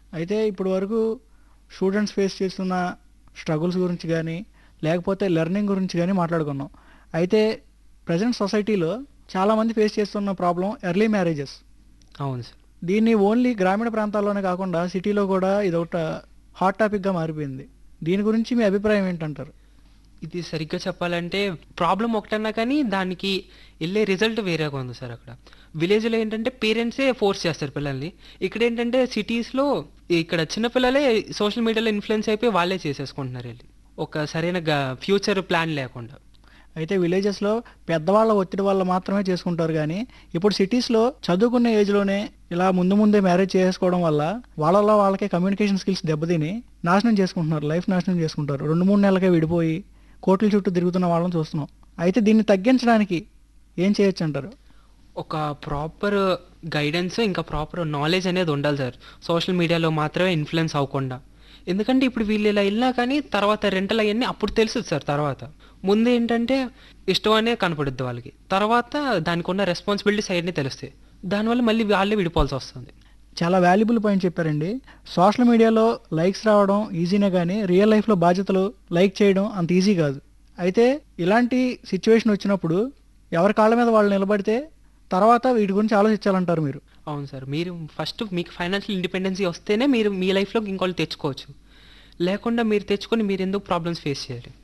అయితే ఇప్పుడు వరకు స్టూడెంట్స్ ఫేస్ చేస్తున్న స్ట్రగుల్స్ గురించి కానీ లేకపోతే లెర్నింగ్ గురించి కానీ మాట్లాడుకున్నాం అయితే ప్రజెంట్ సొసైటీలో చాలామంది ఫేస్ చేస్తున్న ప్రాబ్లం ఎర్లీ మ్యారేజెస్ అవును సార్ దీన్ని ఓన్లీ గ్రామీణ ప్రాంతాల్లోనే కాకుండా సిటీలో కూడా ఇది ఒక హాట్ టాపిక్గా మారిపోయింది దీని గురించి మీ అభిప్రాయం ఏంటంటారు ఇది సరిగ్గా చెప్పాలంటే ప్రాబ్లం ఒకటన్నా కానీ దానికి వెళ్ళే రిజల్ట్ వేరేగా ఉంది సార్ అక్కడ విలేజ్లో ఏంటంటే పేరెంట్సే ఫోర్స్ చేస్తారు పిల్లల్ని ఇక్కడ ఏంటంటే సిటీస్లో ఇక్కడ చిన్నపిల్లలే సోషల్ మీడియాలో ఇన్ఫ్లుయెన్స్ అయిపోయి వాళ్ళే చేసేసుకుంటున్నారు వెళ్ళి ఒక సరైన ఫ్యూచర్ ప్లాన్ లేకుండా అయితే విలేజెస్లో పెద్దవాళ్ళ ఒత్తిడి వల్ల మాత్రమే చేసుకుంటారు కానీ ఇప్పుడు సిటీస్లో చదువుకున్న ఏజ్లోనే ఇలా ముందు ముందే మ్యారేజ్ చేసుకోవడం వల్ల వాళ్ళలో వాళ్ళకే కమ్యూనికేషన్ స్కిల్స్ దెబ్బతిని నాశనం చేసుకుంటున్నారు లైఫ్ నాశనం చేసుకుంటారు రెండు మూడు నెలలకే విడిపోయి కోట్ల చుట్టూ తిరుగుతున్న వాళ్ళని చూస్తున్నాం అయితే దీన్ని తగ్గించడానికి ఏం చేయొచ్చు అంటారు ఒక ప్రాపర్ గైడెన్స్ ఇంకా ప్రాపర్ నాలెడ్జ్ అనేది ఉండాలి సార్ సోషల్ మీడియాలో మాత్రమే ఇన్ఫ్లుయెన్స్ అవ్వకుండా ఎందుకంటే ఇప్పుడు వీళ్ళు ఇలా వెళ్ళినా కానీ తర్వాత రెంటల్ అవన్నీ అప్పుడు తెలుస్తుంది సార్ తర్వాత ముందు ఏంటంటే ఇష్టం అనే కనపడుద్ది వాళ్ళకి తర్వాత దానికి ఉన్న రెస్పాన్సిబిలిటీస్ అవన్నీ తెలుస్తాయి దానివల్ల మళ్ళీ వాళ్ళే విడిపోవాల్సి వస్తుంది చాలా వాల్యుబుల్ పాయింట్ చెప్పారండి సోషల్ మీడియాలో లైక్స్ రావడం ఈజీనే కానీ రియల్ లైఫ్లో బాధ్యతలు లైక్ చేయడం అంత ఈజీ కాదు అయితే ఇలాంటి సిచ్యువేషన్ వచ్చినప్పుడు ఎవరి కాళ్ళ మీద వాళ్ళు నిలబడితే తర్వాత వీటి గురించి ఆలోచించాలంటారు మీరు అవును సార్ మీరు ఫస్ట్ మీకు ఫైనాన్షియల్ ఇండిపెండెన్సీ వస్తేనే మీరు మీ లైఫ్లోకి ఇంకోళ్ళు తెచ్చుకోవచ్చు లేకుండా మీరు తెచ్చుకొని మీరు ఎందుకు ప్రాబ్లమ్స్ ఫేస్ చేయాలి